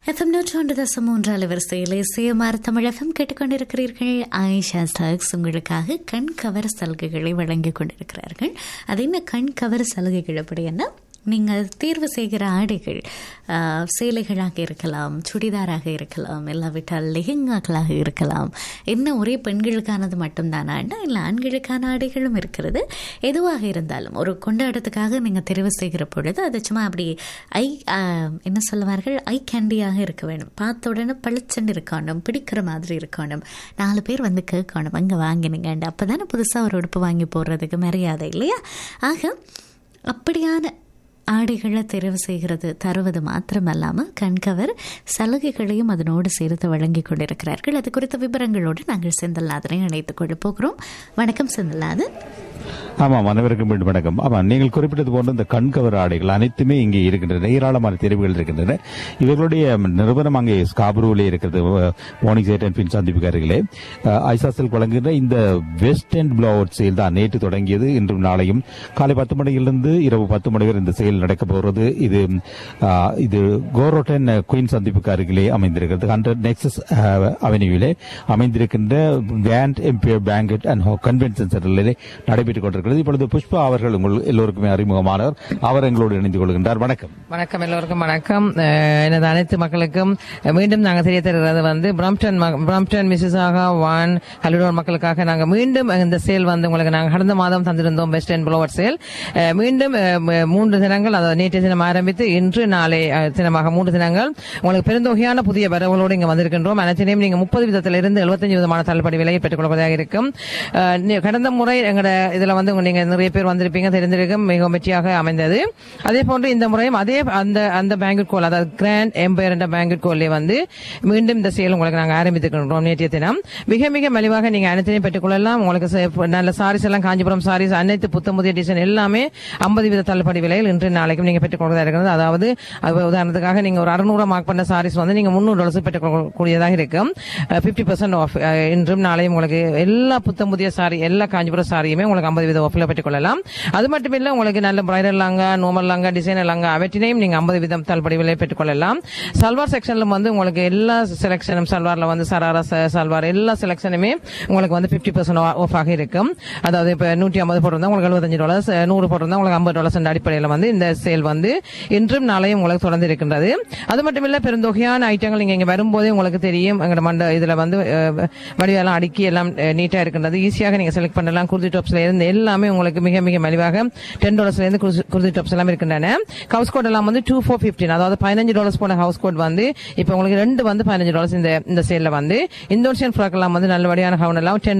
FM நூற்றாண்டு தசம் மூன்று அலைவரிசையில் சிஎம்ஆர் தமிழ் எஃப்எம் கேட்டுக்கொண்டிருக்கிறீர்கள் ஆயிஷா ஸ்டாக்ஸ் உங்களுக்காக கண் கவர் சலுகைகளை வழங்கிக் கொண்டிருக்கிறார்கள் அது என்ன கண் கவர் சலுகைகள் எப்படி என்ன நீங்கள் தேர்வு செய்கிற ஆடைகள் ஆஹ், சேலைகளாக இருக்கலாம் சுடிதாராக இருக்கலாம் இல்லாவிட்டால் லெஹெங்காக்களாக இருக்கலாம் என்ன ஒரே பெண்களுக்கானது மட்டும்தானா இல்லை ஆண்களுக்கான ஆடைகளும் இருக்கிறது எதுவாக இருந்தாலும் ஒரு கொண்டாட்டத்துக்காக நீங்கள் தெரிவு செய்கிற பொழுது அது சும்மா அப்படி ஐ ஆஹ், என்ன சொல்லுவார்கள் ஐ கேண்டியாக இருக்க வேணும் பார்த்த உடனே பளிச்சண்டு இருக்கணும் பிடிக்கிற மாதிரி இருக்கணும் நாலு பேர் வந்து கேட்கணும் அங்கே வாங்கினீங்க அப்போ தானே புதுசாக ஒரு உடுப்பு வாங்கி போடுறதுக்கு மரியாதை இல்லையா ஆக அப்படியான ஆடைகளை தெரிவு செய்கிறது தருவது மாத்திரமல்லாமல் கண்கவர் சலுகைகளையும் அதனோடு சேர்த்து வழங்கி கொண்டிருக்கிறார்கள் அது குறித்த விவரங்களோடு நாங்கள் செந்தில்நாதனை இணைத்துக் கொள்ள போகிறோம் வணக்கம் செந்தில்நாதன் ஆமாம் அனைவருக்கும் மீண்டும் வணக்கம் ஆமாம் நீங்கள் குறிப்பிட்டது போன்ற இந்த கண்கவர் ஆடைகள் அனைத்துமே இங்கே இருக்கின்றன ஏராளமான தெரிவுகள் இருக்கின்றன இவர்களுடைய நிறுவனம் அங்கே ஸ்காபரூவிலே இருக்கிறது மார்னிங் சேட் அண்ட் பின் சந்திப்புக்கு அருகிலே அஹ், ஐசா சில்க் வழங்குகின்ற இந்த வெஸ்ட் அண்ட் பிளவுட் சேல் தான் நேற்று தொடங்கியது இன்றும் நாளையும் காலை பத்து மணியிலிருந்து இரவு பத்து மணி வரை இந்த சேல் நடக்க போகிறது இது அஹ், இது கோரோட்டன் குயின் சந்திப்புக்கு அருகிலே அமைந்திருக்கிறது ஹண்ட்ரட் நெக்ஸஸ் அவென்யூவிலே அமைந்திருக்கின்ற grand empire banquet and convention சென்டரிலே நடைபெற்றுக் கொண்டிருக்கிறது இப்பொழுது புஷ்பா அவர்கள் உங்கள் எல்லோருக்குமே அறிமுகமானவர் அவர் எங்களோடு இணைந்து கொள்கின்றார் வணக்கம் வணக்கம் எல்லோருக்கும் வணக்கம் அஹ், எனது அனைத்து மக்களுக்கும் அஹ், மீண்டும் நாங்கள் தெரிய தருகிறது வந்து பிரம்டன் ம- பிரம்டன் மிசிசாகா வான் ஹலிடோர் மக்களுக்காக நாங்கள் மீண்டும் இந்த சேல் வந்து உங்களுக்கு நாங்கள் கடந்த மாதம் தந்திருந்தோம் west and pullover sale uh, மீண்டும் அஹ், ம- மூன்று தினங்கள் அதாவது நேற்றைய தினம் ஆரம்பித்து இன்று நாளை அஹ், தினமாக மூன்று தினங்கள் உங்களுக்கு பெருந்தொகையான புதிய வரவுகளோடு இங்கே வந்திருக்கின்றோம் அனைத்தினையும் நீங்கள் முப்பது விதத்திலிருந்து எழுபத்தஞ்சு விதமான தள்ளுபடி விலையை பெற்றுக் கொள்வதாக இருக்கும் அஹ், நி- கடந்த முறை எங்களோட இதுல வந்து உங்க- நீங்க நிறைய பேர் வந்திருப்பீங்க தெரிந்திருக்கும் மிகவும் வெற்றியாக அமைந்தது அதே போன்று இந்த முறையும் அதே அந்த அந்த பேங்கட் கோல் அதாவது கிராண்ட் எம்பையர் என்ற பேங்கட் கோல்லே வந்து மீண்டும் இந்த சேல் உங்களுக்கு நாங்கள் ஆரம்பித்துக்கின்றோம் நேற்றைய தினம் மிக மிக மலிவாக நீங்க அனைத்தையும் பெற்றுக்கொள்ளலாம் உங்களுக்கு சே- நல்ல சாரீஸ் எல்லாம் காஞ்சிபுரம் சாரீஸ் அனைத்து புத்தம் புதிய டிசைன் எல்லாமே ஐம்பது வீத தள்ளுபடி விலையில் இன்று நாளைக்கும் நீங்க பெற்றுக்கொள்வதாக இருக்கிறது அதாவது அது உதாரணத்துக்காக நீங்க ஒரு அறுநூறு மார்க் பண்ண சாரீஸ் வந்து நீங்க முன்னூறு டாலர்ஸ் பெற்றுக்கொள்ளக்கூடியதாக இருக்கும் பிப்டி பர்சன்ட் ஆஃப் இன்றும் நாளையும் உங்களுக்கு எல்லா புத்தம் புதிய சாரி எல்லா காஞ்சிபுரம் சாரியுமே உங்களுக்கு ஐம்பது வீத ஆஃபில் பெற்றுக்கொள்ளலாம் அது மட்டும் இல்ல உங்களுக்கு நல்ல பிரைடல் லாங்கா நோமல் லாங்கா டிசைனர் லாங்கா அவற்றினையும் நீங்க ஐம்பது வீதம் தள்ளுபடி விலை பெற்றுக்கொள்ளலாம் சல்வார் செக்ஷன்ல வந்து உங்களுக்கு எல்லா செலக்ஷனும் சல்வார்ல வந்து சராரா ச- சல்வார் எல்லா செலக்ஷனுமே உங்களுக்கு வந்து பிப்டி பர்சன்ட் ஆஃப் ஆக இருக்கும் அதாவது இப்ப நூற்றி ஐம்பது போட்டிருந்தா உங்களுக்கு எழுபத்தஞ்சு டாலர்ஸ் நூறு போட்டிருந்தா உங்களுக்கு ஐம்பது டாலர்ஸ் அடிப்படையில் வந்து இந்த சேல் வந்து இன்றும் நாளையும் உங்களுக்கு தொடர்ந்து இருக்கின்றது அது மட்டும் இல்ல பெருந்தொகையான ஐட்டங்கள் நீங்க இங்க வரும்போதே உங்களுக்கு தெரியும் எங்களோட மண்ட இதுல வந்து அஹ், வடிவெல்லாம் அடுக்கி எல்லாம் நீட்டா இருக்கின்றது ஈஸியாக நீங்க செலக்ட் பண்ணலாம் குர்தி டாப்ஸ்ல இருந்து எல்லாமே உங்களுக்கு மிக மிக மலிவாக டென் டாலர்ஸ்ல இருந்து குர்தி- குர்தி டாப்ஸ் எல்லாம் இருக்கின்றன ஹவுஸ் கோட் எல்லாம் வந்து டூ ஃபோர் பிப்டீன் அதாவது பதினஞ்சு டாலர்ஸ் போன ஹவுஸ் கோட் வந்து இப்போ உங்களுக்கு ரெண்டு வந்து பதினஞ்சு டாலர்ஸ் இந்த இந்த சேல்ல வந்து இந்தோனேஷியன் ஃப்ராக் எல்லாம் வந்து நல்லபடியான ஹவுன் எல்லாம் டென்